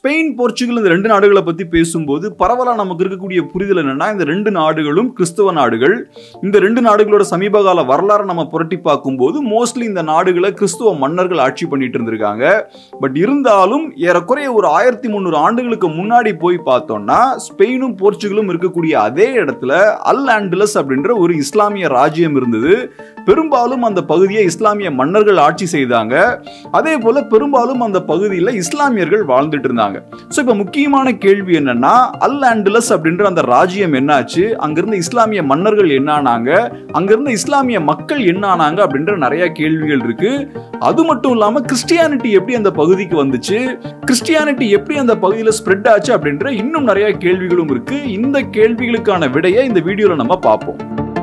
Spain Portugal இந்த ரெண்டு நாடுகளை பற்றி பேசும்போது பரவலாக நமக்கு இருக்கக்கூடிய புரிதல் என்னன்னா இந்த ரெண்டு நாடுகளும் கிறிஸ்தவ நாடுகள் இந்த ரெண்டு நாடுகளோட சமீப கால வரலாறு நம்ம புரட்டி பார்க்கும்போது மோஸ்ட்லி இந்த நாடுகளை கிறிஸ்துவ மன்னர்கள் ஆட்சி பண்ணிட்டு இருந்திருக்காங்க பட் இருந்தாலும் ஏறக்குறைய ஒரு ஆயிரத்தி முந்நூறு ஆண்டுகளுக்கு முன்னாடி போய் பார்த்தோம்னா ஸ்பெயினும் போர்ச்சுகலும் இருக்கக்கூடிய அதே இடத்துல அல் ஆண்டலஸ் அப்படின்ற ஒரு இஸ்லாமிய ராஜ்யம் இருந்தது பெரும்பாலும் அந்த பகுதியை இஸ்லாமிய மன்னர்கள் ஆட்சி செய்தாங்க அதே போல பெரும்பாலும் அந்த பகுதியில் இஸ்லாமியர்கள் வாழ்ந்துட்டு இருந்தாங்க ஸோ இப்போ முக்கியமான கேள்வி என்னன்னா அல் ஆண்டலஸ் அப்படின்ற அந்த ராஜ்யம் என்னாச்சு அங்கிருந்த இஸ்லாமிய மன்னர்கள் என்னானாங்க அங்கிருந்த இஸ்லாமிய மக்கள் என்னானாங்க அப்படின்ற நிறைய கேள்விகள் இருக்கு அது மட்டும் இல்லாம கிறிஸ்டியானிட்டி எப்படி அந்த பகுதிக்கு வந்துச்சு கிறிஸ்டியானிட்டி எப்படி அந்த பகுதியில் ஸ்ப்ரெட் ஆச்சு அப்படின்ற இன்னும் நிறைய கேள்விகளும் இருக்கு இந்த கேள்விகளுக்கான விடையை இந்த வீடியோல நம்ம பார்ப்போம்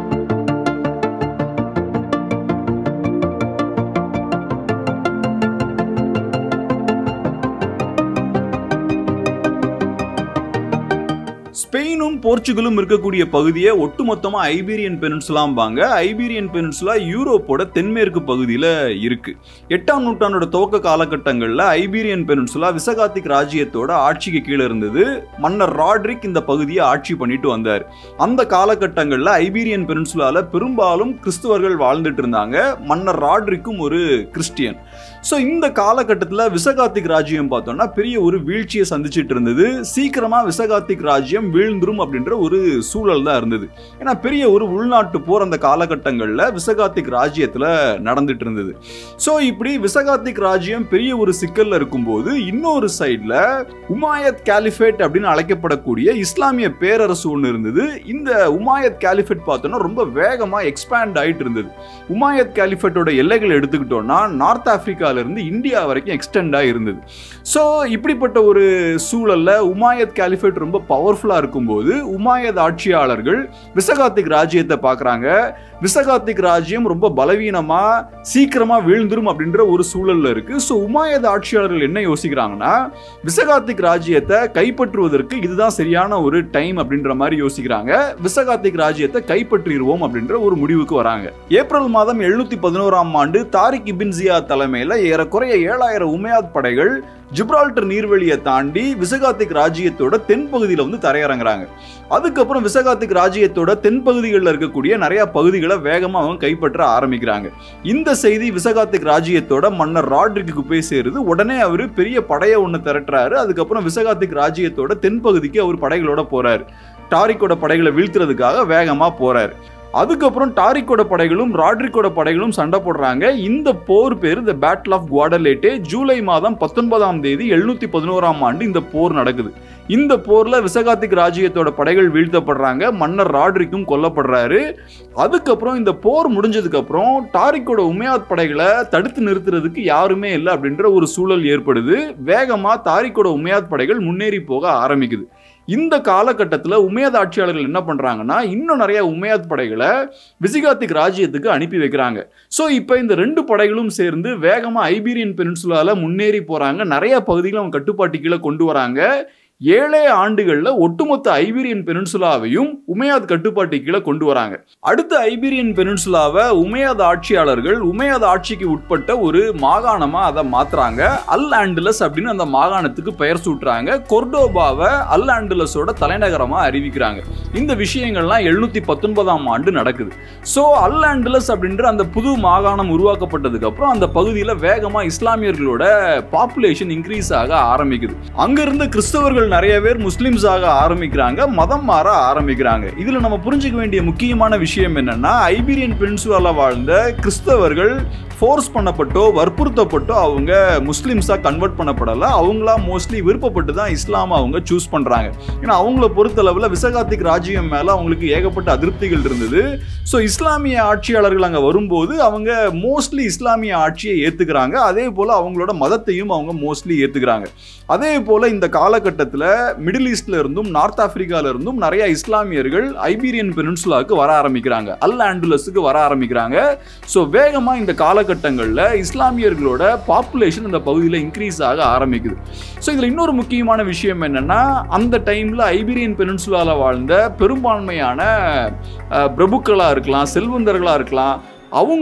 ஸ்பெயினும் போர்ச்சுகலும் இருக்கக்கூடிய பகுதியை ஒட்டுமொத்தமா ஐபீரியன் பெனின்சுலாம்பாங்க ஐபீரியன் பெனின்சுலா யூரோப்போட தென்மேற்கு பகுதியில் இருக்கு எட்டாம் நூற்றாண்டோட துவக்க காலகட்டங்களில் ஐபீரியன் பெனின்சுலா விசகாத்திக் ராஜ்யத்தோட ஆட்சிக்கு கீழே இருந்தது மன்னர் ராட்ரிக் இந்த பகுதியை ஆட்சி பண்ணிட்டு வந்தார் அந்த காலகட்டங்களில் ஐபீரியன் பெனின்சுலால பெரும்பாலும் கிறிஸ்துவர்கள் வாழ்ந்துட்டு இருந்தாங்க மன்னர் ராட்ரிக்கும் ஒரு கிறிஸ்டியன் ஸோ இந்த காலகட்டத்தில் விசகாத்திக் ராஜ்யம் பார்த்தோம்னா பெரிய ஒரு வீழ்ச்சியை சந்திச்சிட்டு இருந்தது சீக்கிரமா விசகாத்திக் ராஜ்யம் வீழ்ந்துரும் அப்படின்ற ஒரு சூழல் தான் இருந்தது ஏன்னா பெரிய ஒரு உள்நாட்டு போர் அந்த காலகட்டங்களில் விசகாத்திக் ராஜ்யத்தில் நடந்துட்டு இருந்தது ஸோ இப்படி விசகாத்திக் ராஜ்யம் பெரிய ஒரு சிக்கல்ல இருக்கும்போது இன்னொரு சைடில் உமாயத் கேலிஃபேட் அப்படின்னு அழைக்கப்படக்கூடிய இஸ்லாமிய பேரரசு ஒன்று இருந்தது இந்த உமாயத் கேலிஃபேட் பார்த்தோம்னா ரொம்ப வேகமாக எக்ஸ்பேண்ட் ஆயிட்டு இருந்தது உமாயத் கேலிஃபேட்டோட எல்லைகள் எடுத்துக்கிட்டோம்னா நார்த் ஆப்பிரிக்கால இருந்து இந்தியா வரைக்கும் எக்ஸ்டெண்ட் ஆகி இருந்தது ஸோ இப்படிப்பட்ட ஒரு சூழல்ல உமாயத் கேலிஃபேட் ரொம்ப பவர்ஃபுல்லாக இருக்கும்போது உமாயத் ஆட்சியாளர்கள் விசகாத்திக் ராஜ்யத்தை பார்க்குறாங்க விசகாத்திக் ராஜ்யம் ரொம்ப பலவீனமா சீக்கிரமா வீழ்ந்துரும் அப்படின்ற ஒரு சூழல்ல இருக்கு ஸோ உமாயத் ஆட்சியாளர்கள் என்ன யோசிக்கிறாங்கன்னா விசகாத்திக் ராஜ்யத்தை கைப்பற்றுவதற்கு இதுதான் சரியான ஒரு டைம் அப்படின்ற மாதிரி யோசிக்கிறாங்க விசகாத்திக் ராஜ்யத்தை கைப்பற்றிடுவோம் அப்படின்ற ஒரு முடிவுக்கு வராங்க ஏப்ரல் மாதம் எழுநூத்தி பதினோராம் ஆண்டு தாரிக் இபின் ஜியா தலைமையில ஏறக்குறைய ஏழாயிரம் உமையாத் படைகள் ஜிப்ரால்டர் நீர்வழியை தாண்டி விசகாத்திக் ராஜ்யத்தோட தென்பகுதியில் வந்து தரையிறங்குறாங்க அதுக்கப்புறம் விசகாத்திக் ராஜ்யத்தோட தென்பகுதிகளில் இருக்கக்கூடிய நிறைய பகுதிகளை வேகமாக அவங்க கைப்பற்ற ஆரம்பிக்கிறாங்க இந்த செய்தி விசகாத்திக் ராஜ்யத்தோட மன்னர் ராட்ரிக்கு போய் சேருது உடனே அவர் பெரிய படையை ஒன்று திரட்டுறாரு அதுக்கப்புறம் விசகாத்திக் ராஜ்யத்தோட தென்பகுதிக்கு அவர் படைகளோட போறாரு டாரிக்கோட படைகளை வீழ்த்துறதுக்காக வேகமாக போறாரு அதுக்கப்புறம் டாரிக்கோட படைகளும் ராட்ரிக்கோட படைகளும் சண்டை போடுறாங்க இந்த போர் பேர் இந்த பேட்டில் ஆஃப் குவாடலேட்டே ஜூலை மாதம் பத்தொன்பதாம் தேதி எழுநூத்தி பதினோராம் ஆண்டு இந்த போர் நடக்குது இந்த போர்ல விசகாத்திக் ராஜ்யத்தோட படைகள் வீழ்த்தப்படுறாங்க மன்னர் ராட்ரிக்கும் கொல்லப்படுறாரு அதுக்கப்புறம் இந்த போர் முடிஞ்சதுக்கு அப்புறம் டாரிக்கோட உமையாத் படைகளை தடுத்து நிறுத்துறதுக்கு யாருமே இல்லை அப்படின்ற ஒரு சூழல் ஏற்படுது வேகமா தாரிக்கோட உமையாத் படைகள் முன்னேறி போக ஆரம்பிக்குது இந்த காலகட்டத்தில் உமையாத் ஆட்சியாளர்கள் என்ன பண்ணுறாங்கன்னா இன்னும் நிறைய உமையாத் படைகளை விசிகாத்திக் ராஜ்யத்துக்கு அனுப்பி வைக்கிறாங்க ஸோ இப்போ இந்த ரெண்டு படைகளும் சேர்ந்து வேகமாக ஐபீரியன் பெனின்சுலால முன்னேறி போகிறாங்க நிறைய பகுதிகளை அவங்க கட்டுப்பாட்டு கீழே கொண்டு வராங்க ஏழே ஆண்டுகளில் ஒட்டுமொத்த ஐபீரியன் பெனின்சுலாவையும் உமையாத் கட்டுப்பாட்டு கீழே கொண்டு வராங்க அடுத்த ஐபீரியன் பெனின்சுலாவை உமையாத் ஆட்சியாளர்கள் உமையாத் ஆட்சிக்கு உட்பட்ட ஒரு மாகாணமா அதை மாத்துறாங்க அல் ஆண்டலஸ் அப்படின்னு அந்த மாகாணத்துக்கு பெயர் சூட்டுறாங்க கொர்டோபாவை அல் ஆண்டலஸோட தலைநகரமா அறிவிக்கிறாங்க இந்த விஷயங்கள்லாம் எழுநூத்தி பத்தொன்பதாம் ஆண்டு நடக்குது ஸோ அல் ஆண்டலஸ் அப்படின்ற அந்த புது மாகாணம் உருவாக்கப்பட்டதுக்கு அப்புறம் அந்த பகுதியில் வேகமா இஸ்லாமியர்களோட பாப்புலேஷன் இன்க்ரீஸ் ஆக ஆரம்பிக்குது அங்கிருந்த கிறிஸ்தவர்கள் நிறைய பேர் முஸ்லிம்ஸ் ஆக ஆரம்பிக்கிறாங்க மதம் மாற ஆரம்பிக்கிறாங்க இதுல நம்ம புரிஞ்சுக்க வேண்டிய முக்கியமான விஷயம் என்னன்னா ஐபீரியன் பென்சுவால வாழ்ந்த கிறிஸ்தவர்கள் ஃபோர்ஸ் பண்ணப்பட்டோ வற்புறுத்தப்பட்டோ அவங்க முஸ்லிம்ஸாக கன்வெர்ட் பண்ணப்படலை அவங்களா மோஸ்ட்லி விருப்பப்பட்டு தான் இஸ்லாமை அவங்க சூஸ் பண்ணுறாங்க ஏன்னா அவங்கள பொறுத்தளவில் விசகாத்திக் ராஜ்யம் மேலே அவங்களுக்கு ஏகப்பட்ட அதிருப்திகள் இருந்தது ஸோ இஸ்லாமிய ஆட்சியாளர்கள் அங்கே வரும்போது அவங்க மோஸ்ட்லி இஸ்லாமிய ஆட்சியை ஏற்றுக்கிறாங்க அதே போல் அவங்களோட மதத்தையும் அவங்க மோஸ்ட்லி ஏற்றுக்கிறாங்க அதே போல் இந்த காலகட்டத்தில் மிடில் ஈஸ்ட்ல இருந்தும் நார்த் ஆப்பிரிக்கால இருந்தும் நிறைய இஸ்லாமியர்கள் ஐபீரியன் பெனின்சுலாவுக்கு வர ஆரம்பிக்கிறாங்க அல் ஆண்டுலஸுக்கு வர ஆரம்பிக்கிறாங்க ஸோ வேகமாக இந்த காலகட்டங்களில் இஸ்லாமியர்களோட பாப்புலேஷன் இந்த பகுதியில் இன்க்ரீஸ் ஆக ஆரம்பிக்குது ஸோ இதில் இன்னொரு முக்கியமான விஷயம் என்னன்னா அந்த டைமில் ஐபீரியன் பெனின்சுலால வாழ்ந்த பெரும்பான்மையான அஹ், பிரபுக்களாக இருக்கலாம் செல்வந்தர்களாக இருக்கலாம் அவங்களும்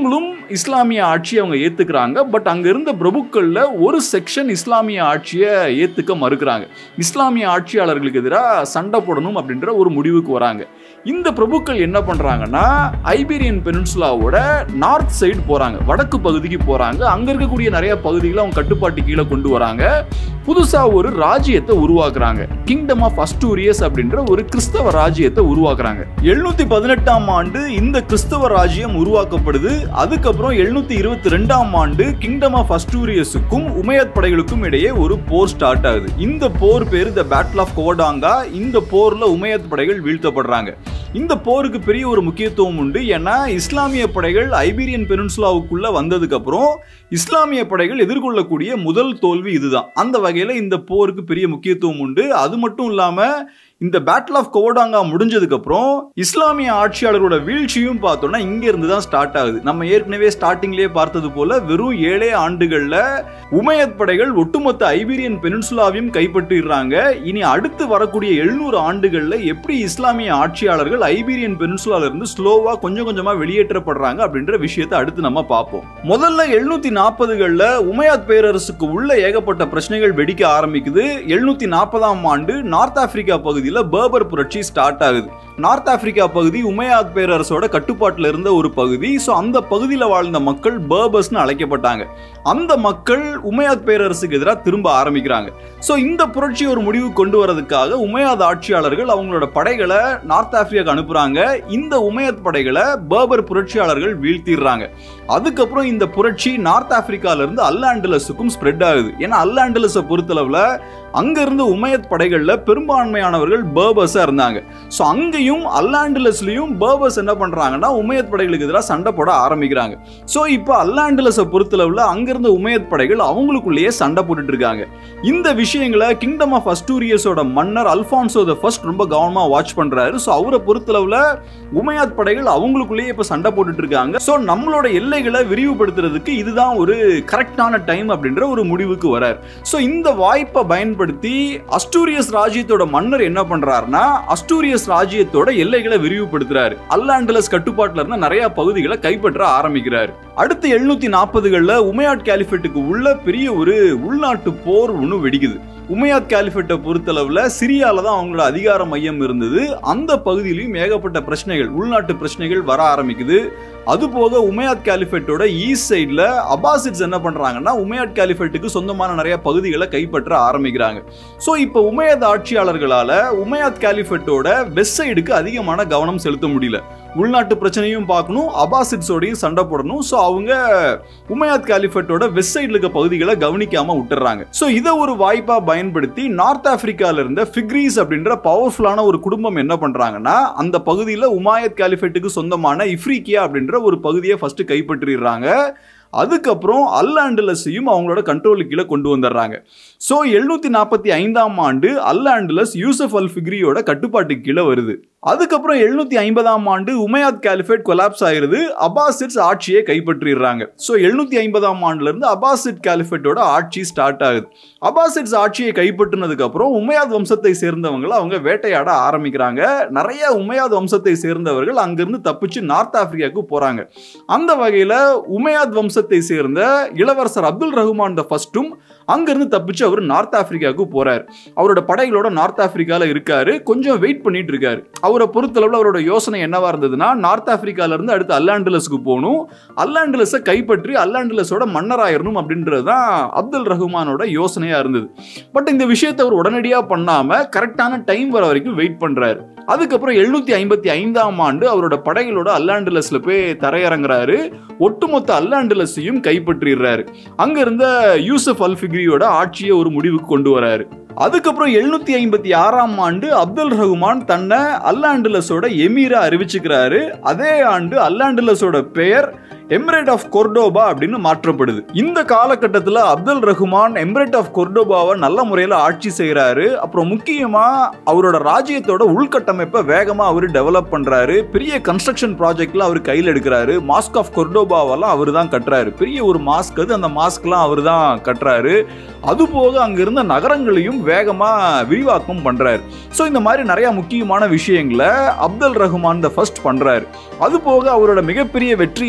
இஸ்லாமிய ஆட்சியை அவங்க ஏத்துக்கிறாங்க பட் அங்க இருந்த பிரபுக்கள்ல ஒரு செக்ஷன் இஸ்லாமிய ஆட்சியை ஏத்துக்க மறுக்கிறாங்க இஸ்லாமிய ஆட்சியாளர்களுக்கு எதிராக சண்டை போடணும் அப்படின்ற ஒரு முடிவுக்கு வராங்க இந்த பிரபுக்கள் என்ன பண்றாங்கன்னா ஐபீரியன் பெனின்சுலாவோட நார்த் சைடு போறாங்க வடக்கு பகுதிக்கு போறாங்க அங்க இருக்கக்கூடிய நிறைய பகுதிகளை அவங்க கட்டுப்பாட்டு கீழே கொண்டு வராங்க புதுசா ஒரு ராஜ்யத்தை உருவாக்குறாங்க கிங்டம் ஆஃப் அஸ்டூரியஸ் அப்படின்ற ஒரு கிறிஸ்தவ ராஜ்யத்தை உருவாக்குறாங்க எழுநூத்தி பதினெட்டாம் ஆண்டு இந்த கிறிஸ்தவ ராஜ்யம் உருவாக்கப்படுது அதுக்கப்புறம் எழுநூத்தி இருபத்தி ரெண்டாம் ஆண்டு கிங்டம் ஆஃப் அஸ்டூரியஸுக்கும் உமையத் படைகளுக்கும் இடையே ஒரு போர் ஸ்டார்ட் ஆகுது இந்த போர் பேரு த பேட்டில் ஆஃப் கோடாங்கா இந்த போர்ல உமையத் படைகள் வீழ்த்தப்படுறாங்க இந்த போருக்கு பெரிய ஒரு முக்கியத்துவம் உண்டு ஏன்னா இஸ்லாமிய படைகள் ஐபீரியன் பெருன்சுலாவுக்குள்ள வந்ததுக்கு அப்புறம் இஸ்லாமிய படைகள் எதிர்கொள்ளக்கூடிய முதல் தோல்வி இதுதான் அந்த வகையில இந்த போருக்கு பெரிய முக்கியத்துவம் உண்டு அது மட்டும் இல்லாம இந்த பேட்டில் ஆஃப் கோடாங்கா முடிஞ்சதுக்கு அப்புறம் இஸ்லாமிய ஆட்சியாளரோட வீழ்ச்சியும் பார்த்தோம்னா இங்க இருந்து தான் ஸ்டார்ட் ஆகுது நம்ம ஏற்கனவே ஸ்டார்டிங்லேயே பார்த்தது போல வெறும் ஏழே ஆண்டுகள்ல உமையத் படைகள் ஒட்டுமொத்த ஐபீரியன் பெனின்சுலாவையும் கைப்பற்றிடுறாங்க இனி அடுத்து வரக்கூடிய எழுநூறு ஆண்டுகள்ல எப்படி இஸ்லாமிய ஆட்சியாளர்கள் ஐபீரியன் பெனின்சுலால இருந்து ஸ்லோவா கொஞ்சம் கொஞ்சமா வெளியேற்றப்படுறாங்க அப்படின்ற விஷயத்தை அடுத்து நம்ம பார்ப்போம் முதல்ல எழுநூத்தி நாற்பதுகள்ல உமையாத் பேரரசுக்கு உள்ள ஏகப்பட்ட பிரச்சனைகள் வெடிக்க ஆரம்பிக்குது எழுநூத்தி நாற்பதாம் ஆண்டு நார்த் ஆப்பிரிக்கா பகுதியில் பர்பர் புரட்சி ஸ்டார்ட் ஆகுது நார்த் ஆப்பிரிக்கா பகுதி உமையாத் பேரரசோட கட்டுப்பாட்டில் இருந்த ஒரு பகுதி ஸோ அந்த பகுதியில் வாழ்ந்த மக்கள் பர்பர்ஸ்னு அழைக்கப்பட்டாங்க அந்த மக்கள் உமையாத் பேரரசுக்கு எதிராக திரும்ப ஆரம்பிக்கிறாங்க ஸோ இந்த புரட்சி ஒரு முடிவு கொண்டு வரதுக்காக உமையாத் ஆட்சியாளர்கள் அவங்களோட படைகளை நார்த் ஆப்பிரிக்காக்கு அனுப்புறாங்க இந்த உமையத் படைகளை பர்பர் புரட்சியாளர்கள் வீழ்த்திடுறாங்க அதுக்கப்புறம் இந்த புரட்சி நார்த் ஆப்பிரிக்கால இருந்து அல்லாண்டலஸுக்கும் ஸ்ப்ரெட் ஆகுது ஏன்னா அல்லாண்டலஸை பொறுத்தளவுல அங்க இருந்த உமையத் படைகள்ல பெரும்பான்மையானவர்கள் பர்பர்ஸா இருந்தாங்க ஸோ அங்கேயும் அல்லாண்டலஸ்லயும் பர்பர்ஸ் என்ன பண்றாங்கன்னா உமையத் படைகளுக்கு எதிராக சண்டை போட ஆரம்பிக்கிறாங்க ஸோ இப்போ அல்லாண்டலஸை பொறுத்தளவுல அங்கிருந்த உமையத் படைகள் அவங்களுக்குள்ளேயே சண்டை போட்டுட்டு இருக்காங்க இந்த விஷயங்களை கிங்டம் ஆஃப் அஸ்டூரியஸோட மன்னர் அல்பான்சோ த ஃபர்ஸ்ட் ரொம்ப கவனமா வாட்ச் பண்றாரு ஸோ அவரை பொறுத்தளவுல உமையாத் படைகள் அவங்களுக்குள்ளேயே இப்போ சண்டை போட்டுட்டு இருக்காங்க ஸோ நம்மளோட எல்லைகளை விரிவுபடுத்துறதுக்கு இதுதான் ஒரு கரெக்டான டைம் அப்படின்ற ஒரு முடிவுக்கு வரார் ஸோ இந்த வாய்ப்பை பயன்படுத்தி அஸ்டூரியஸ் ராஜ்யத்தோட மன்னர் என்ன பண்றாருன்னா அஸ்டூரியஸ் ராஜ்யத்தோட எல்லைகளை விரிவுபடுத்துறாரு அல்லாண்டலஸ் கட்டுப்பாட்டுல இருந்த நிறைய பகுதிகளை கைப்பற்ற ஆரம்பிக்கிறாரு அடுத்த எழுநூத்தி நாற்பதுகள்ல உமையாட் கேலிஃபெட்டுக்கு உள்ள பெரிய ஒரு உள்நாட்டு போர் ஒன்று வெடிக்குது உமையாத் கேலிஃபெட்டை பொறுத்தளவுல சிரியால தான் அவங்களோட அதிகார மையம் இருந்தது அந்த பகுதியிலையும் ஏகப்பட்ட பிரச்சனைகள் உள்நாட்டு பிரச்சனைகள் வர ஆரம்பிக்குது அது போக உமையாத் கேலிஃபெட்டோட ஈஸ்ட் சைடில் அபாசிட்ஸ் என்ன பண்றாங்கன்னா உமையாத் கேலிஃபெட்டுக்கு சொந்தமான நிறைய பகுதிகளை கைப்பற்ற ஆரம்பிக்கிறாங்க ஸோ இப்போ உமையாத் ஆட்சியாளர்களால உமையாத் கேலிஃபெட்டோட வெஸ்ட் சைடுக்கு அதிகமான கவனம் செலுத்த முடியல உள்நாட்டு பிரச்சனையும் பார்க்கணும் அபாசிட்ஸோடையும் சண்டை போடணும் ஸோ அவங்க உமையாத் கேலிஃபெட்டோட வெஸ்ட் சைடில் இருக்க பகுதிகளை கவனிக்காம விட்டுறாங்க ஸோ இதை ஒரு வாய்ப்பா பயன்படுத்தி நார்த் ஆப்பிரிக்கால இருந்த ஃபிக்ரீஸ் அப்படின்ற பவர்ஃபுல்லான ஒரு குடும்பம் என்ன பண்றாங்கன்னா அந்த பகுதியில் உமாயத் கேலிஃபெட்டுக்கு சொந்தமான இஃப்ரீக்கியா அப்படின்ற ஒரு பகுதியை ஃபர்ஸ்ட் கைப்பற்றிடுறாங்க அதுக்கப்புறம் அல்லாண்டலஸையும் அவங்களோட கண்ட்ரோலுக்கு கீழே கொண்டு வந்துடுறாங்க ஸோ எழுநூத்தி நாற்பத்தி ஐந்தாம் ஆண்டு அல்லாண்டலஸ் யூசப் அல் ஃபிக்ரியோட கட்டுப்பாட்டுக்கு கீழே வருது அதுக்கப்புறம் எழுநூத்தி ஐம்பதாம் ஆண்டு உமையாத் கேலிஃபேட் கொலாப்ஸ் ஆயிருது அபாசிட்ஸ் ஆட்சியை கைப்பற்றிடுறாங்க ஸோ எழுநூத்தி ஐம்பதாம் ஆண்டுல இருந்து அபாசிட் கேலிஃபேட்டோட ஆட்சி ஸ்டார்ட் ஆகுது அபாசிட்ஸ் ஆட்சியை கைப்பற்றினதுக்கு அப்புறம் உமையாத் வம்சத்தை சேர்ந்தவங்களை அவங்க வேட்டையாட ஆரம்பிக்கிறாங்க நிறைய உமையாத் வம்சத்தை சேர்ந்தவர்கள் அங்கிருந்து தப்பிச்சு நார்த் ஆப்பிரிக்காவுக்கு போறாங்க அந்த வகையில உமையாத் வம்சத்தை சேர்ந்த இளவரசர் அப்துல் ரஹ்மான் த ஃபர்ஸ்டும் அங்கிருந்து தப்பிச்சு அவர் நார்த் ஆப்பிரிக்காவுக்கு போறாரு அவரோட படைகளோட நார்த் ஆப்பிரிக்கால இருக்காரு கொஞ்சம் வெயிட் பண்ணிட்டு இருக்காரு அவரை பொறுத்தளவில் அவரோட யோசனை என்னவா இருந்ததுன்னா நார்த் ஆப்பிரிக்கால இருந்து அடுத்து அல்லாண்டலஸுக்கு போகணும் அல்லாண்டலஸை கைப்பற்றி அல்லாண்டலஸோட மன்னராயிரணும் அப்படின்றது தான் அப்துல் ரஹ்மானோட யோசனையா இருந்தது பட் இந்த விஷயத்தை அவர் உடனடியாக பண்ணாம கரெக்டான டைம் வர வரைக்கும் வெயிட் பண்றாரு அதுக்கப்புறம் எழுநூத்தி ஐம்பத்தி ஐந்தாம் ஆண்டு அவரோட படைகளோட அல்லாண்டலஸ்ல போய் தரையிறங்குறாரு ஒட்டுமொத்த அல்லாண்டலஸையும் கைப்பற்றிடுறாரு அங்க இருந்த யூசப் அல் ஃபிக்ரியோட ஆட்சியை ஒரு முடிவுக்கு கொண்டு வராரு அதுக்கப்புறம் எழுநூத்தி ஐம்பத்தி ஆறாம் ஆண்டு அப்துல் ரஹ்மான் தன்னை அல்லாண்டலஸோட எமீரா அறிவிச்சுக்கிறாரு அதே ஆண்டு அல்லாண்டலஸோட பெயர் எமிரேட் ஆஃப் கொர்டோபா அப்படின்னு மாற்றப்படுது இந்த காலகட்டத்தில் அப்துல் ரஹ்மான் எமிரேட் ஆஃப் கொர்டோபாவை நல்ல முறையில் ஆட்சி செய்கிறாரு அப்புறம் முக்கியமாக அவரோட ராஜ்யத்தோட உள்கட்டமைப்பை வேகமாக அவர் டெவலப் பண்ணுறாரு பெரிய கன்ஸ்ட்ரக்ஷன் ப்ராஜெக்ட்ல அவர் கையில் எடுக்கிறாரு மாஸ்க் ஆஃப் கொர்டோபாவெல்லாம் அவர் தான் கட்டுறாரு பெரிய ஒரு மாஸ்க் அது அந்த மாஸ்க்லாம் அவர் தான் கட்டுறாரு அது போக அங்க இருந்த நகரங்களையும் வேகமா விரிவாக்கம் பண்றாரு ஸோ இந்த மாதிரி நிறைய முக்கியமான விஷயங்களை அப்துல் ரஹ்மான் த ஃபர்ஸ்ட் பண்றாரு அது போக அவரோட மிகப்பெரிய வெற்றி என்னன்னா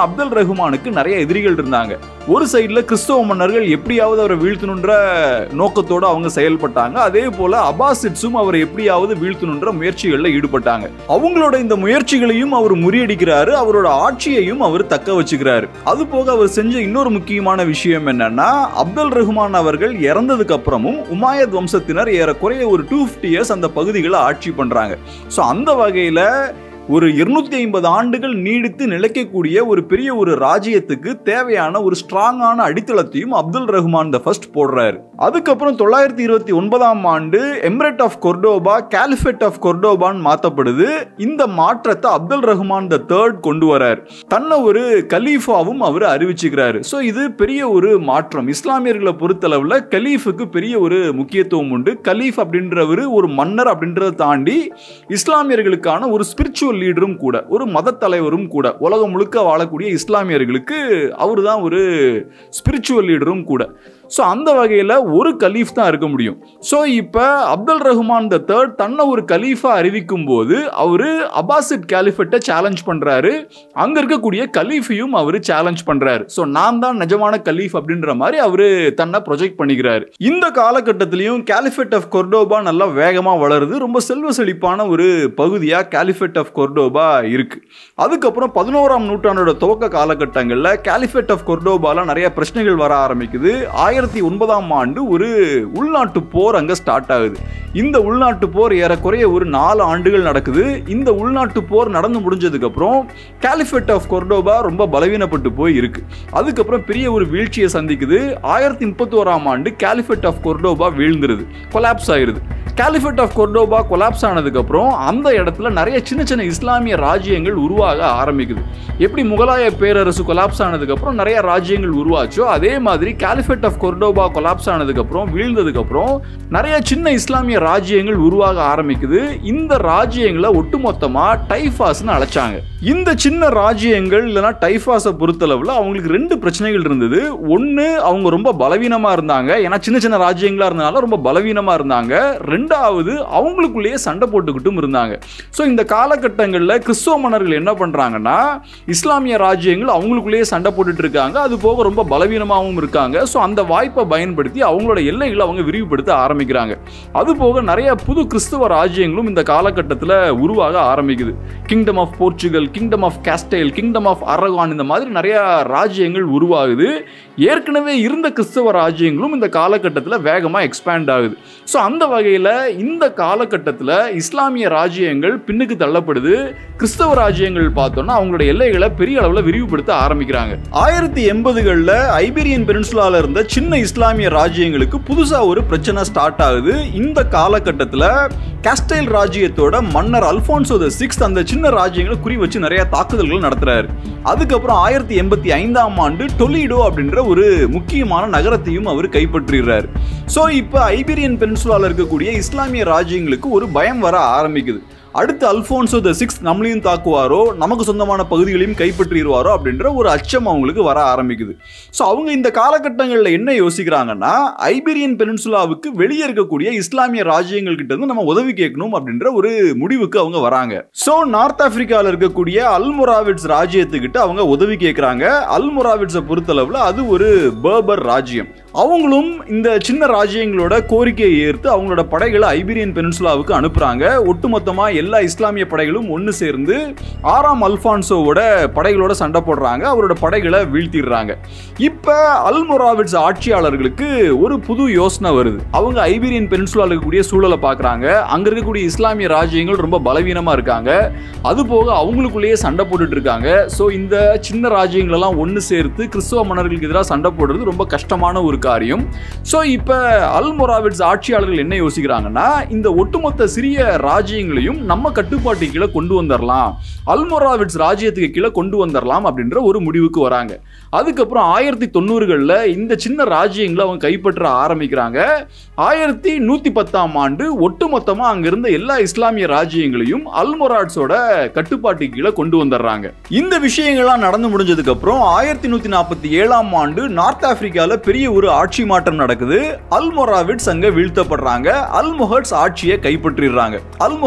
அப்துல் ரஹ்மானுக்கு நிறைய எதிரிகள் இருந்தாங்க ஒரு சைடுல கிறிஸ்தவ மன்னர்கள் எப்படியாவது அவரை வீழ்த்தணுன்ற நோக்கத்தோட அவங்க செயல்பட்டாங்க அதே போல அபாசிட்ஸும் அவரை எப்படியாவது வீழ்த்தணுன்ற முயற்சிகளில் ஈடுபட்டாங்க அவங்களோட இந்த முயற்சிகளையும் அவர் முறியடிக்கிறாரு அவரோட ஆட்சியையும் அவர் தக்க வச்சுக்கிறாரு அது போக அவர் செஞ்ச இன்னொரு முக்கியமான விஷயம் என்னன்னா அப்துல் ரஹ்மான் அவர்கள் இறந்ததுக்கு அப்புறமும் உமாயத் வம்சத்தினர் ஏறக்குறைய ஒரு டூ ஃபிஃப்டி இயர்ஸ் அந்த பகுதிகளை ஆட்சி பண்றாங்க ஸோ அந்த வகையில ஒரு இருநூத்தி ஐம்பது ஆண்டுகள் நீடித்து நிலைக்கக்கூடிய ஒரு பெரிய ஒரு ராஜ்யத்துக்கு தேவையான ஒரு ஸ்ட்ராங்கான அடித்தளத்தையும் அப்துல் ரஹ்மான் த ஃபர்ஸ்ட் போடுறாரு அதுக்கப்புறம் தொள்ளாயிரத்தி இருபத்தி ஒன்பதாம் ஆண்டு emirate of Cordoba caliphate of கொர்டோபான்னு மாற்றப்படுது இந்த மாற்றத்தை அப்துல் ரஹ்மான் த தேர்ட் கொண்டு வரார் தன்னை ஒரு கலீஃபாவும் அவர் அறிவிச்சுக்கிறாரு ஸோ இது பெரிய ஒரு மாற்றம் இஸ்லாமியர்களை பொறுத்தளவில் கலீஃபுக்கு பெரிய ஒரு முக்கியத்துவம் உண்டு கலீஃப் அப்படின்றவர் ஒரு மன்னர் அப்படின்றத தாண்டி இஸ்லாமியர்களுக்கான ஒரு ஸ்பிரிச்சுவல் லீடரும் கூட ஒரு மத தலைவரும் கூட உலகம் முழுக்க வாழக்கூடிய இஸ்லாமியர்களுக்கு அவர் தான் ஒரு ஸ்பிரிச்சுவல் லீடரும் கூட ஸோ அந்த வகையில் ஒரு கலீஃப் தான் இருக்க முடியும் ஸோ இப்போ அப்துல் ரஹ்மான் த தேர்ட் தன்னை ஒரு கலீஃபா அறிவிக்கும் போது அவர் அபாசிட் கேலிஃபெட்டை சேலஞ்ச் பண்ணுறாரு அங்கே இருக்கக்கூடிய கலீஃபையும் அவர் சேலஞ்ச் பண்ணுறாரு ஸோ நான் தான் நிஜமான கலீஃப் அப்படின்ற மாதிரி அவர் தன்னை ப்ரொஜெக்ட் பண்ணிக்கிறாரு இந்த காலகட்டத்திலையும் கேலிஃபெட் ஆஃப் கொர்டோபா நல்லா வேகமாக வளருது ரொம்ப செல்வ செழிப்பான ஒரு பகுதியாக கேலிஃபெட் ஆஃப் கொர்டோபா இருக்கு அதுக்கப்புறம் பதினோராம் நூற்றாண்டோட துவக்க காலகட்டங்களில் கேலிஃபெட் ஆஃப் கொர்டோபால நிறைய பிரச்சனைகள் வர ஆரம்பிக்குது ஆயிரத்தி ஒன்பதாம் ஆண்டு ஒரு உள்நாட்டு போர் அங்கே ஸ்டார்ட் ஆகுது இந்த உள்நாட்டு போர் ஏறக்குறைய ஒரு நாலு ஆண்டுகள் நடக்குது இந்த உள்நாட்டு போர் நடந்து முடிஞ்சதுக்கு அப்புறம் கேலிஃபெட் ஆஃப் கொர்டோபா ரொம்ப பலவீனப்பட்டு போய் இருக்கு அதுக்கப்புறம் பெரிய ஒரு வீழ்ச்சியை சந்திக்குது ஆயிரத்தி முப்பத்தி ஓராம் ஆண்டு கேலிஃபெட் ஆஃப் கொர்டோபா வீழ்ந்துருது கொலாப்ஸ் ஆயிருது கேலிஃபெட் ஆஃப் கொர்டோபா கொலாப்ஸ் ஆனதுக்கப்புறம் அந்த இடத்துல நிறைய சின்ன சின்ன இஸ்லாமிய ராஜ்யங்கள் உருவாக ஆரம்பிக்குது எப்படி முகலாய பேரரசு கொலாப்ஸ் ஆனதுக்கப்புறம் நிறைய ராஜ்யங்கள் உருவாச்சோ அதே மாதிரி கேலிஃபெட் ஆஃப் கொர்டோபா கொலாப்ஸ் ஆனதுக்கப்புறம் வீழ்ந்ததுக்கப்புறம் நிறைய சின்ன இஸ்லாமிய ராஜ்யங்கள் உருவாக ஆரம்பிக்குது இந்த ராஜ்யங்களை ஒட்டுமொத்தமாக டைஃபாஸ்னு அழைச்சாங்க இந்த சின்ன ராஜ்யங்கள் இல்லைனா டைஃபாஸை பொறுத்தளவில் அவங்களுக்கு ரெண்டு பிரச்சனைகள் இருந்தது ஒன்று அவங்க ரொம்ப பலவீனமாக இருந்தாங்க ஏன்னா சின்ன சின்ன ராஜ்யங்களாக இருந்தனால ரொம்ப பலவீனமாக இருந்தாங்க ரெண்டாவது அவங்களுக்குள்ளேயே சண்டை போட்டுக்கிட்டும் இருந்தாங்க ஸோ இந்த காலகட்டங்களில் கிறிஸ்தவ மன்னர்கள் என்ன பண்ணுறாங்கன்னா இஸ்லாமிய ராஜ்யங்கள் அவங்களுக்குள்ளேயே சண்டை போட்டுட்டு இருக்காங்க அது போக ரொம்ப பலவீனமாகவும் இருக்காங்க ஸோ அந்த வாய்ப்பை பயன்படுத்தி அவங்களோட எல்லைகளை அவங்க விரிவுபடுத்த ஆரம்பிக்கிறாங்க அது போக நிறைய புது கிறிஸ்தவ ராஜ்யங்களும் இந்த காலகட்டத்தில் உருவாக ஆரம்பிக்குது kingdom of Portugal kingdom of Castile kingdom of Aragon இந்த மாதிரி நிறைய ராஜ்யங்கள் உருவாகுது ஏற்கனவே இருந்த கிறிஸ்தவ ராஜ்யங்களும் இந்த காலகட்டத்தில் வேகமாக எக்ஸ்பேண்ட் ஆகுது ஸோ அந்த வகையில் இந்த காலகட்டத்தில் இஸ்லாமிய ராஜ்யங்கள் பின்னுக்கு தள்ளப்படுது கிறிஸ்தவ ராஜ்யங்கள் பார்த்தோன்னா அவங்களோட எல்லைகளை பெரிய அளவில் விரிவுபடுத்த ஆரம்பிக்கிறாங்க ஆயிரத்தி எண்பதுகளில் ஐபீரியன் பெருன்சுலால இருந்த சின்ன இஸ்லாமிய ராஜ்யங்களுக்கு புதுசாக ஒரு பிரச்சனை ஸ்டார்ட் ஆகுது இந்த காலகட்டத்தில் காஸ்டைல் ராஜ்யத்தோட மன்னர் அல்போன்சோ த சிக்ஸ் அந்த சின்ன ராஜ்யங்களை குறி வச்சு நிறைய தாக்குதல்கள் நடத்துறாரு அதுக்கப்புறம் ஆயிரத்தி எண்பத்தி ஐந்தாம் ஆண்டு டொலிடோ அப்படின்ற ஒரு முக்கியமான நகரத்தையும் அவர் கைப்பற்றிடுறாரு ஸோ இப்போ ஐபீரியன் பென்சுலால இருக்கக்கூடிய இஸ்லாமிய ராஜ்யங்களுக்கு ஒரு பயம் வர ஆரம்பிக்குது அடுத்து அல்போன்சோ த சிக்ஸ் நம்மளையும் தாக்குவாரோ நமக்கு சொந்தமான பகுதிகளையும் கைப்பற்றிடுவாரோ அப்படின்ற ஒரு அச்சம் அவங்களுக்கு வர ஆரம்பிக்குது ஸோ அவங்க இந்த காலகட்டங்களில் என்ன யோசிக்கிறாங்கன்னா ஐபீரியன் பெனின்சுலாவுக்கு வெளியே இருக்கக்கூடிய இஸ்லாமிய ராஜ்யங்கள் கிட்ட இருந்து நம்ம உதவி கேட்கணும் அப்படின்ற ஒரு முடிவுக்கு அவங்க வராங்க ஸோ நார்த் ஆப்பிரிக்காவில் இருக்கக்கூடிய அல்மொராவிட்ஸ் ராஜ்யத்துக்கிட்ட அவங்க உதவி கேட்குறாங்க அல்மொராவிட்ஸை பொறுத்தளவில் அது ஒரு பேர்பர் ராஜ்யம் அவங்களும் இந்த சின்ன ராஜ்யங்களோட கோரிக்கையை ஏற்று அவங்களோட படைகளை ஐபீரியன் பெனின்சுலாவுக்கு அனுப்புறாங்க ஒட்டுமொத்தமாக எல்லா இஸ்லாமிய படைகளும் ஒன்று சேர்ந்து ஆறாம் அல்பான்சோவோட படைகளோட சண்டை போடுறாங்க அவரோட படைகளை வீழ்த்திடுறாங்க இப்போ அல்மொராவிட்ஸ் ஆட்சியாளர்களுக்கு ஒரு புது யோசனை வருது அவங்க ஐபீரியன் பெனின்சுலாவில் இருக்கக்கூடிய சூழலை பார்க்குறாங்க அங்கே இருக்கக்கூடிய இஸ்லாமிய ராஜ்யங்கள் ரொம்ப பலவீனமாக இருக்காங்க அது போக அவங்களுக்குள்ளேயே சண்டை போட்டுட்டு இருக்காங்க ஸோ இந்த சின்ன ராஜ்யங்களெல்லாம் ஒன்று சேர்த்து கிறிஸ்தவ மன்னர்களுக்கு எதிராக சண்டை போடுறது ரொம்ப கஷ்டமான ஒரு காரியம் ஸோ இப்போ அல்மொராவிட்ஸ் ஆட்சியாளர்கள் என்ன யோசிக்கிறாங்கன்னா இந்த ஒட்டுமொத்த சிறிய ராஜ்யங்களையும் நம்ம கட்டுப்பாட்டு கீழே கொண்டு வந்துடலாம் அல்மொராவிட்ஸ் ராஜ்யத்துக்கு கீழே கொண்டு வந்துடலாம் அப்படின்ற ஒரு முடிவுக்கு வராங்க அதுக்கப்புறம் ஆயிரத்தி தொண்ணூறுகளில் இந்த சின்ன ராஜ்யங்களை அவங்க கைப்பற்ற ஆரம்பிக்கிறாங்க ஆயிரத்தி நூற்றி பத்தாம் ஆண்டு ஒட்டுமொத்தமாக அங்கே இருந்த எல்லா இஸ்லாமிய ராஜ்யங்களையும் அல்மொராட்ஸோட கட்டுப்பாட்டு கீழே கொண்டு வந்துடுறாங்க இந்த விஷயங்கள்லாம் நடந்து முடிஞ்சதுக்கு அப்புறம் ஆயிரத்தி நூற்றி நாற்பத்தி ஏழாம் ஆண்டு நார்த் ஆப்பிரிக்காவில் பெரிய ஒரு ஆட்சி மாற்றம் நடக்குது அல்மொராவிட்ஸ் அங்கே வீழ்த்தப்படுறாங்க அல்மொஹட்ஸ் ஆட்சியை கைப்பற்றிடுறாங்க அல்மொஹட்ஸும் ஒரு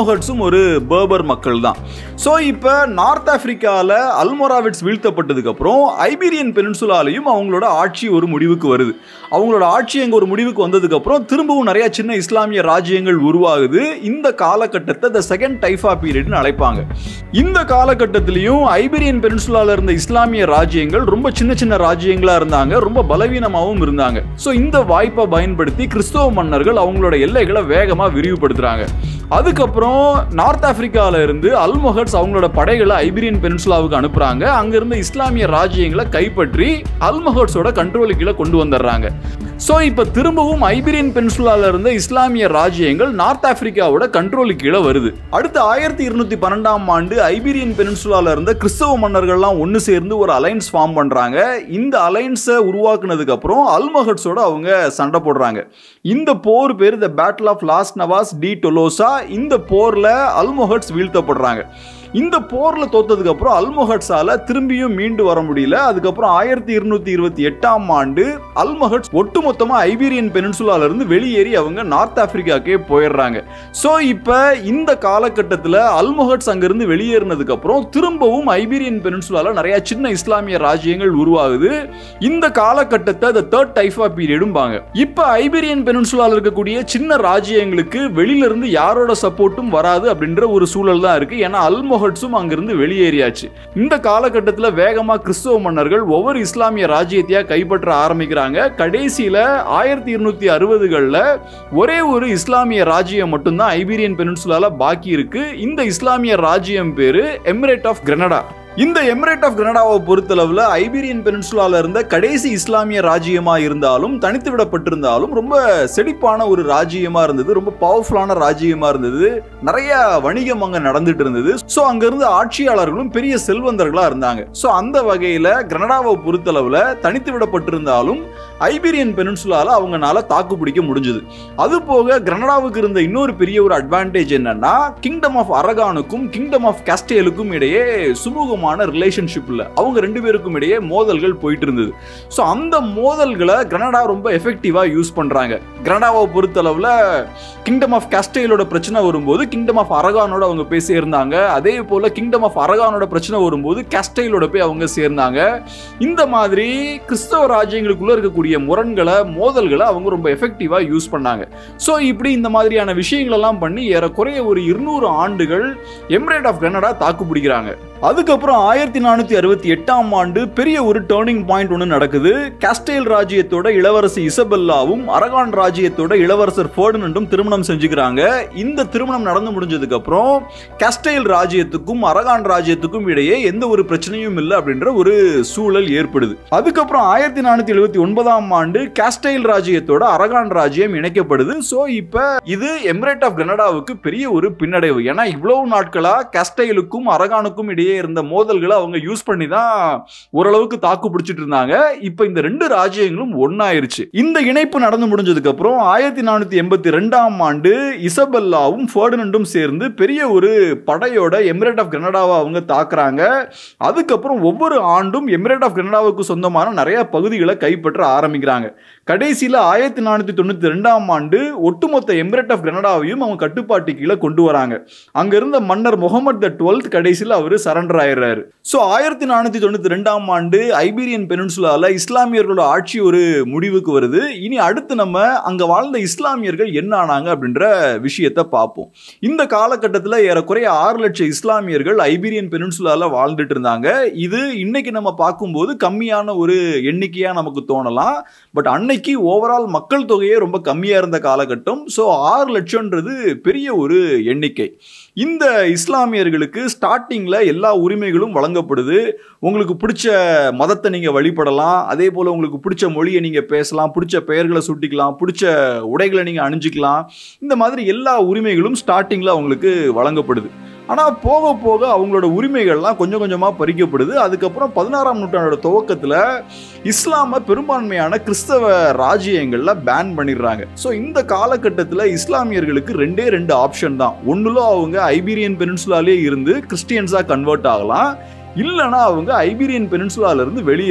ஒரு பேர்பர் மக்கள் தான் ஸோ இப்போ நார்த் ஆப்பிரிக்காவில் அல்மொராவிட்ஸ் வீழ்த்தப்பட்டதுக்கு அப்புறம் ஐபீரியன் பெனின்சுலாலையும் அவங்களோட ஆட்சி ஒரு முடிவுக்கு வருது அவங்களோட ஆட்சி அங்கே ஒரு முடிவுக்கு வந்ததுக்கு அப்புறம் திரும்பவும் நிறைய சின்ன இஸ்லாமிய ராஜ்யங்கள் உருவாகுது இந்த காலகட்டத்தை த செகண்ட் டைஃபா பீரியட்னு அழைப்பாங்க இந்த காலகட்டத்திலையும் ஐபீரியன் பெனின்சுலால இருந்த இஸ்லாமிய ராஜ்யங்கள் ரொம்ப சின்ன சின்ன ராஜ்யங்களா இருந்தாங்க ரொம்ப பலவீனமாகவும் இருந்தாங்க ஸோ இந்த வாய்ப்பை பயன்படுத்தி கிறிஸ்தவ மன்னர்கள் அவங்களோட எல்லைகளை வேகமா விரிவுபடுத்துறாங்க அதுக்கப்புறம் நார்த் ஆப்பிரிக்கால இருந்து அல்மொஹட்ஸ் அவங்களோட படைகளை ஐபீரியன் பெனின்சுலாவுக்கு அனுப்புறாங்க அங்க இருந்த இஸ்லாமிய ராஜ்யங்களை கைப்பற்றி அல்மொஹட்ஸோட கண்ட்ரோலு கீழே கொண்டு வந்துடுறாங்க ஸோ இப்போ திரும்பவும் ஐபீரியன் பென்சுலால இருந்த இஸ்லாமிய ராஜ்யங்கள் நார்த் ஆப்பிரிக்காவோட கண்ட்ரோலு கீழே வருது அடுத்து ஆயிரத்தி இருநூத்தி பன்னெண்டாம் ஆண்டு ஐபீரியன் பெனின்சுலால இருந்த கிறிஸ்தவ மன்னர்கள்லாம் ஒன்று சேர்ந்து ஒரு அலைன்ஸ் ஃபார்ம் பண்றாங்க இந்த அலைன்ஸை உருவாக்குனதுக்கு அப்புறம் அல்மஹட்ஸோட அவங்க சண்டை போடுறாங்க இந்த போர் பேர் the battle of Las Navas de Tolosa இந்த போர்ல அல்மொஹட்ஸ் வீழ்த்தப்படுறாங்க இந்த போர்ல தோத்ததுக்கு அப்புறம் அல்மொஹட்ஸால திரும்பியும் மீண்டு வர முடியல அதுக்கப்புறம் ஆயிரத்தி இருநூத்தி இருபத்தி எட்டாம் ஆண்டு அல்மொஹட்ஸ் ஒட்டுமொத்தமா ஐபீரியன் பெனின்சுலால இருந்து வெளியேறி அவங்க நார்த் ஆப்பிரிக்காக்கே போயிடுறாங்க ஸோ இப்போ இந்த காலகட்டத்தில் அல்மொஹட்ஸ் அங்கிருந்து வெளியேறினதுக்கு அப்புறம் திரும்பவும் ஐபீரியன் பெனின்சுலால நிறைய சின்ன இஸ்லாமிய ராஜ்யங்கள் உருவாகுது இந்த காலகட்டத்தை த தேர்ட் டைஃபா பீரியடும்பாங்க இப்போ ஐபீரியன் பெனின்சுலால இருக்கக்கூடிய சின்ன ராஜ்யங்களுக்கு வெளியில இருந்து யாரோட சப்போர்ட்டும் வராது அப்படின்ற ஒரு சூழல் தான் இருக்கு ஏன்னா அல்மொஹட்ஸும் அங்கிருந்து வெளியேறியாச்சு இந்த காலகட்டத்தில் வேகமா கிறிஸ்தவ மன்னர்கள் ஒவ்வொரு இஸ்லாமிய ராஜ்யத்தையா கைப்பற்ற ஆரம்பிக்கிறாங்க கடைசியில ஆயிரத்தி இருநூத்தி அறுபதுகளில் ஒரே ஒரு இஸ்லாமிய ராஜ்யம் மட்டும்தான் ஐபீரியன் பெனின்சுலால பாக்கி இருக்கு இந்த இஸ்லாமிய ராஜ்யம் பேரு எமிரேட் ஆஃப் கிரனடா இந்த எமிரேட் ஆஃப் கனடாவை பொறுத்தளவில் ஐபீரியன் பெனின்சுலால இருந்த கடைசி இஸ்லாமிய ராஜ்யமா இருந்தாலும் தனித்து விடப்பட்டிருந்தாலும் ரொம்ப செழிப்பான ஒரு ராஜ்யமா இருந்தது ரொம்ப பவர்ஃபுல்லான ராஜ்யமா இருந்தது நிறைய வணிகம் அங்க நடந்துட்டு இருந்தது ஸோ அங்க இருந்த ஆட்சியாளர்களும் பெரிய செல்வந்தர்களா இருந்தாங்க ஸோ அந்த வகையில கனடாவை பொறுத்தளவில் தனித்து விடப்பட்டிருந்தாலும் ஐபீரியன் பெனின்சுலால அவங்கனால தாக்கு பிடிக்க முடிஞ்சது அது போக கிரனடாவுக்கு இருந்த இன்னொரு பெரிய ஒரு அட்வான்டேஜ் என்னன்னா கிங்டம் ஆஃப் அரகானுக்கும் கிங்டம் ஆஃப் காஸ்டேலுக்கும் இடையே சுமூகமான ரிலேஷன்ஷிப் இல்லை அவங்க ரெண்டு பேருக்கும் இடையே மோதல்கள் போயிட்டு இருந்தது ஸோ அந்த மோதல்களை கிரனடா ரொம்ப எஃபெக்டிவாக யூஸ் பண்ணுறாங்க கிரனடாவை பொறுத்தளவில் கிங்டம் ஆஃப் காஸ்டேலோட பிரச்சனை வரும்போது கிங்டம் ஆஃப் அரகானோட அவங்க போய் சேர்ந்தாங்க அதே போல் கிங்டம் ஆஃப் அரகானோட பிரச்சனை வரும்போது காஸ்டைலோட போய் அவங்க சேர்ந்தாங்க இந்த மாதிரி கிறிஸ்தவ ராஜ்யங்களுக்குள்ள இருக்கக்கூடிய முரண்களை மோதல்களை அவங்க ரொம்ப எஃபெக்டிவாக யூஸ் பண்ணாங்க ஸோ இப்படி இந்த மாதிரியான விஷயங்களெல்லாம் பண்ணி ஏறக்குறைய ஒரு இருநூறு ஆண்டுகள் எம்ரேட் ஆஃப் கனடா தாக்கு பிடிக்கிறாங்க அதுக்கப்புறம் ஆயிரத்தி நானூற்றி அறுபத்தி எட்டாம் ஆண்டு பெரிய ஒரு டேர்னிங் பாயிண்ட் ஒன்று நடக்குது காஸ்டைல் ராஜ்யத்தோட இளவரசி இசபெல்லாவும் அரகான் ராஜ்யத்தோட இளவரசர் ஃபர்டினண்டும் திருமணம் செஞ்சுக்கிறாங்க இந்த திருமணம் நடந்து முடிஞ்சதுக்கு அப்புறம் காஸ்டைல் ராஜ்யத்துக்கும் அரகான் ராஜ்யத்துக்கும் இடையே எந்த ஒரு பிரச்சனையும் இல்லை அப்படின்ற ஒரு சூழல் ஏற்படுது அதுக்கப்புறம் ஆயிரத்தி நானூற்றி எழுபத்தி ஒன்பதாம் ஆண்டு காஸ்டைல் ராஜ்யத்தோட அரகான் ராஜ்யம் இணைக்கப்படுது ஸோ இப்போ இது எமிரேட் ஆஃப் கனடாவுக்கு பெரிய ஒரு பின்னடைவு ஏன்னா இவ்வளவு நாட்களா காஸ்டைலுக்கும் அரகானுக்கும் இடையே இருந்த மோதல்களை அவங்க யூஸ் பண்ணி தான் ஓரளவுக்கு தாக்கு பிடிச்சிட்டு இருந்தாங்க இப்போ இந்த ரெண்டு ராஜ்யங்களும் ஒன்னாயிருச்சு இந்த இணைப்பு நடந்து முடிஞ்சதுக்கு அப்புறம் ஆயிரத்தி நானூத்தி எண்பத்தி ரெண்டாம் ஆண்டு இசபெல்லாவும் ஃபர்டினண்டும் சேர்ந்து பெரிய ஒரு படையோட எமிரேட் ஆஃப் கனடாவை அவங்க தாக்குறாங்க அதுக்கப்புறம் ஒவ்வொரு ஆண்டும் எமிரேட் ஆஃப் கனடாவுக்கு சொந்தமான நிறைய பகுதிகளை கைப்பற்ற ஆரம்பிக்கிறாங்க கடைசியில் ஆயிரத்தி நானூற்றி தொண்ணூற்றி ரெண்டாம் ஆண்டு ஒட்டுமொத்த எமிரேட் ஆஃப் கனடாவையும் அவங்க கட்டுப்பாட்டு கீழே கொண்டு வராங்க அங்க இருந்த மன்னர் முகமது த டுவெல்த் கடைசியில் அவர் சரண்டர் ஆயிடுறாரு ஸோ ஆயிரத்தி நானூற்றி தொண்ணூற்றி ரெண்டாம் ஆண்டு ஐபீரியன் பெனின்சுலால இஸ்லாமியர்களோட ஆட்சி ஒரு முடிவுக்கு வருது இனி அடுத்து நம்ம அங்க வாழ்ந்த இஸ்லாமியர்கள் என்ன ஆனாங்க அப்படின்ற விஷயத்தை பார்ப்போம் இந்த காலகட்டத்தில் ஏறக்குறைய ஆறு லட்சம் இஸ்லாமியர்கள் ஐபீரியன் பெனின்சுலால வாழ்ந்துட்டு இருந்தாங்க இது இன்னைக்கு நம்ம பார்க்கும்போது கம்மியான ஒரு எண்ணிக்கையா நமக்கு தோணலாம் பட் அன்னைக்கு ஓவரால் மக்கள் தொகையே ரொம்ப கம்மியா இருந்த காலகட்டம் ஸோ ஆறு லட்சம்ன்றது பெரிய ஒரு எண்ணிக்கை இந்த இஸ்லாமியர்களுக்கு ஸ்டார்டிங்கில் எல்லா உரிமைகளும் வழங்கப்படுது உங்களுக்கு பிடிச்ச மதத்தை நீங்கள் வழிபடலாம் அதே போல் உங்களுக்கு பிடிச்ச மொழியை நீங்கள் பேசலாம் பிடிச்ச பெயர்களை சுட்டிக்கலாம் பிடிச்ச உடைகளை நீங்கள் அணிஞ்சிக்கலாம் இந்த மாதிரி எல்லா உரிமைகளும் ஸ்டார்டிங்கில் அவங்களுக்கு வழங்கப்படுது ஆனால் போக போக அவங்களோட உரிமைகள்லாம் கொஞ்சம் கொஞ்சமாக பறிக்கப்படுது அதுக்கப்புறம் பதினாறாம் நூற்றாண்டோட துவக்கத்தில் இஸ்லாமை பெரும்பான்மையான கிறிஸ்தவ ராஜ்யங்களில் பேன் பண்ணிடுறாங்க ஸோ இந்த காலகட்டத்தில் இஸ்லாமியர்களுக்கு ரெண்டே ரெண்டு ஆப்ஷன் தான் ஒன்றுல அவங்க ஐபீரியன் பெனின்சுலாலே இருந்து கிறிஸ்டியன்ஸாக கன்வெர்ட் ஆகலாம் இல்லைனா அவங்க ஐபீரியன் பெனின்சுலால இருந்து வெளியேறணும்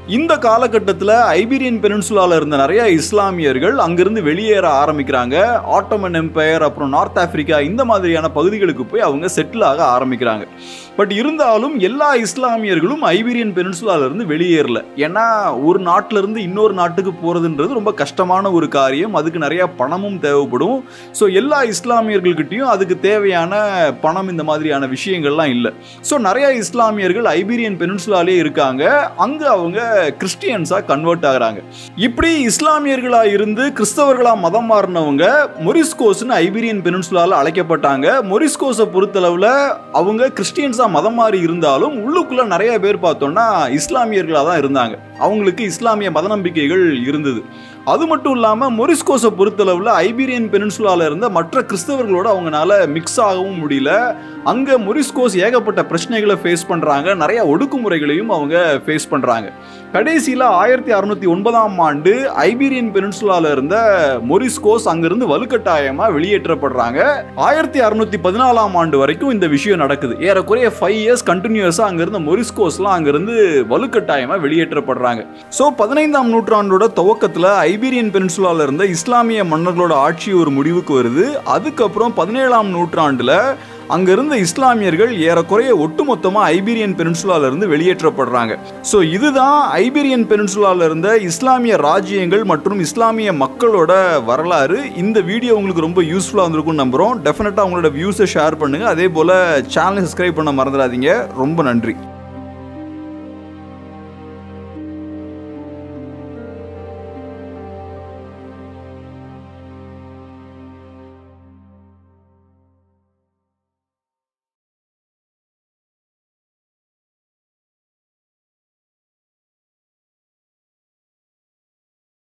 இந்த காலகட்டத்தில் ஐபீரியன் பெனின்சுலால இருந்த நிறைய இஸ்லாமியர்கள் அங்கிருந்து வெளியேற ஆரம்பிக்கிறாங்க ஆட்டோமன் எம்பையர் அப்புறம் நார்த் ஆப்பிரிக்கா இந்த மாதிரியான பகுதிகளுக்கு போய் அவங்க செட்டில் ஆக ஆரம்பிக்கிறாங்க பட் இருந்தாலும் எல்லா இஸ்லாமியர்களும் ஐபீரியன் பெனின்சுலால இருந்து வெளியேறல ஏன்னா ஒரு நாட்டில இருந்து இன்னொரு நாட்டுக்கு போறதுன்றது ரொம்ப கஷ்டமான ஒரு காரியம் அதுக்கு நிறைய பணமும் தேவைப்படும் ஸோ எல்லா இஸ்லாமியர்கள்கிட்டயும் அதுக்கு தேவையான பணம் இந்த மாதிரியான விஷயங்கள்லாம் இல்லை ஸோ நிறைய இஸ்லாமியர்கள் ஐபீரியன் பெனின்சுலாலே இருக்காங்க அங்கே அவங்க கிறிஸ்டியன்ஸாக கன்வெர்ட் ஆகுறாங்க இப்படி இஸ்லாமியர்களா இருந்து கிறிஸ்தவர்களா மதம் மாறினவங்க மொரிஸ்கோஸ்னு ஐபீரியன் பெனின்சுலால அழைக்கப்பட்டாங்க மொரிஸ்கோஸை பொறுத்தளவில் அவங்க கிறிஸ்டியன்ஸா மதம் மாறி இருந்தாலும் உள்ளுக்குள்ள நிறைய பேர் பார்த்தோம்னா இஸ்லாமியர்களாக தான் இருந்தாங்க அவங்களுக்கு இஸ்லாமிய மத நம்பிக்கைகள் இருந்தது அது மட்டும் இல்லாமல் மொரிஸ்கோஸை பொறுத்தளவில் ஐபீரியன் பெனின்சுலால இருந்த மற்ற கிறிஸ்தவர்களோட அவங்களால மிக்ஸ் ஆகவும் முடியல அங்கே மொரிஸ்கோஸ் ஏகப்பட்ட பிரச்சனைகளை ஃபேஸ் பண்ணுறாங்க நிறைய ஒடுக்குமுறைகளையும் அவங்க ஃபேஸ் பண்ணுறாங்க கடைசியில் ஆயிரத்தி அறுநூத்தி ஒன்பதாம் ஆண்டு ஐபீரியன் பெனின்சுலால இருந்த மொரிஸ்கோஸ் அங்கிருந்து வலுக்கட்டாயமாக வெளியேற்றப்படுறாங்க ஆயிரத்தி அறுநூத்தி பதினாலாம் ஆண்டு வரைக்கும் இந்த விஷயம் நடக்குது ஏறக்குறைய ஃபைவ் இயர்ஸ் கண்டினியூஸாக அங்கிருந்த மொரிஸ்கோஸ்லாம் அங்கிருந்து வலுக்கட்டாயமாக வெளியேற்றப்படுறாங்க ஸோ பதினைந்தாம் நூற்றாண்டோட துவக்கத்தில் ஐபீரியன் பெனின்சுலால இருந்த இஸ்லாமிய மன்னர்களோட ஆட்சி ஒரு முடிவுக்கு வருது அதுக்கப்புறம் பதினேழாம் நூற்றாண்டில் அங்க இருந்த இஸ்லாமியர்கள் ஏறக்குறைய ஒட்டுமொத்தமாக ஐபீரியன் பெனின்சுலால இருந்து வெளியேற்றப்படுறாங்க ஸோ இதுதான் ஐபீரியன் பெனின்சுலால இருந்த இஸ்லாமிய ராஜ்யங்கள் மற்றும் இஸ்லாமிய மக்களோட வரலாறு இந்த வீடியோ உங்களுக்கு ரொம்ப யூஸ்ஃபுல்லாக இருந்திருக்கும்னு நம்புகிறோம் டெஃபினட்டாக உங்களோட வியூஸை ஷேர் பண்ணுங்க அதே போல் சேனலை சப்ஸ்கிரைப் பண்ண மறந்துடாதீங்க ரொம்ப நன்றி